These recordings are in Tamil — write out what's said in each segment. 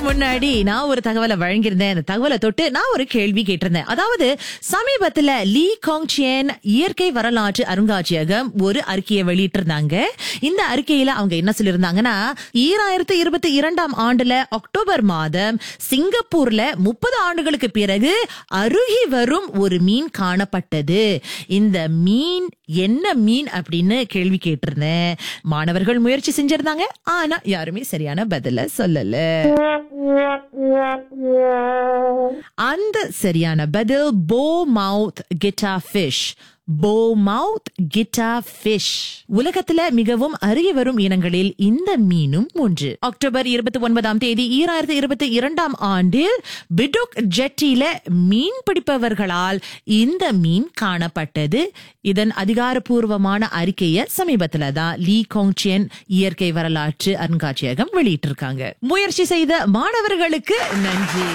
முன்னாடி நான் ஒரு தகவலை வழங்கியிருந்தேன் அந்த தகவலை தொட்டு நான் ஒரு கேள்வி கேட்டிருந்தேன் அதாவது சமீபத்துல லீ காங்சியன் இயற்கை வரலாற்று அருங்காட்சியகம் ஒரு அறிக்கையை வெளியிட்டிருந்தாங்க இந்த அறிக்கையில அவங்க என்ன சொல்லியிருந்தாங்கன்னா ஈராயிரத்தி இருபத்தி இரண்டாம் ஆண்டுல அக்டோபர் மாதம் சிங்கப்பூர்ல முப்பது ஆண்டுகளுக்கு பிறகு அருகி வரும் ஒரு மீன் காணப்பட்டது இந்த மீன் என்ன மீன் அப்படின்னு கேள்வி கேட்டிருந்தேன் மாணவர்கள் முயற்சி செஞ்சிருந்தாங்க ஆனா யாருமே சரியான பதில சொல்லல அந்த சரியான பதில் போ மவுத் கிட்டா ஃபிஷ் போ மவுத் கிட்டா ஃபிஷ் உலகத்துல மிகவும் அருகி வரும் இனங்களில் இந்த மீனும் ஒன்று அக்டோபர் இருபத்தி ஒன்பதாம் தேதி ஈராயிரத்தி இருபத்தி இரண்டாம் ஆண்டில் பிடோக் ஜெட்டில மீன் பிடிப்பவர்களால் இந்த மீன் காணப்பட்டது இதன் அதிகாரப்பூர்வமான அறிக்கையை சமீபத்துல தான் லீ கோங்சியன் இயற்கை வரலாற்று அருங்காட்சியகம் வெளியிட்டிருக்காங்க முயற்சி செய்த மாணவர்களுக்கு நன்றி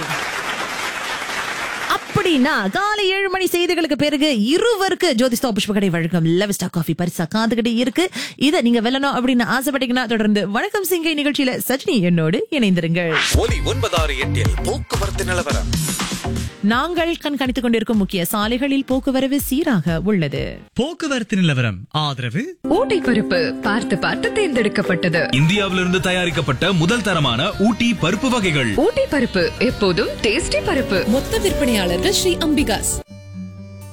அப்படின்னா காலை ஏழு மணி செய்திகளுக்கு பிறகு இருவருக்கு ஜோதிஸ்தா புஷ்பகடை வழங்கும் லெவஸ்டா காஃபி பரிசா காதுகிட்டே இருக்கு இதை நீங்க வெல்லணும் அப்படின்னு ஆசைப்பட்டீங்கன்னா தொடர்ந்து வணக்கம் சிங்கை நிகழ்ச்சியில சஜினி என்னோடு இணைந்திருங்கள் ஒலி ஒன்பதாறு எட்டில் போக்குவரத்து நிலவரம் நாங்கள் கண்காணித்துக் கொண்டிருக்கும் முக்கிய சாலைகளில் போக்குவரவு சீராக உள்ளது போக்குவரத்து நிலவரம் ஆதரவு ஊட்டி பருப்பு பார்த்து பார்த்து தேர்ந்தெடுக்கப்பட்டது இந்தியாவிலிருந்து தயாரிக்கப்பட்ட முதல் தரமான ஊட்டி பருப்பு வகைகள் ஊட்டி பருப்பு எப்போதும் டேஸ்டி பருப்பு மொத்த விற்பனையாளர்கள் ஸ்ரீ அம்பிகாஸ்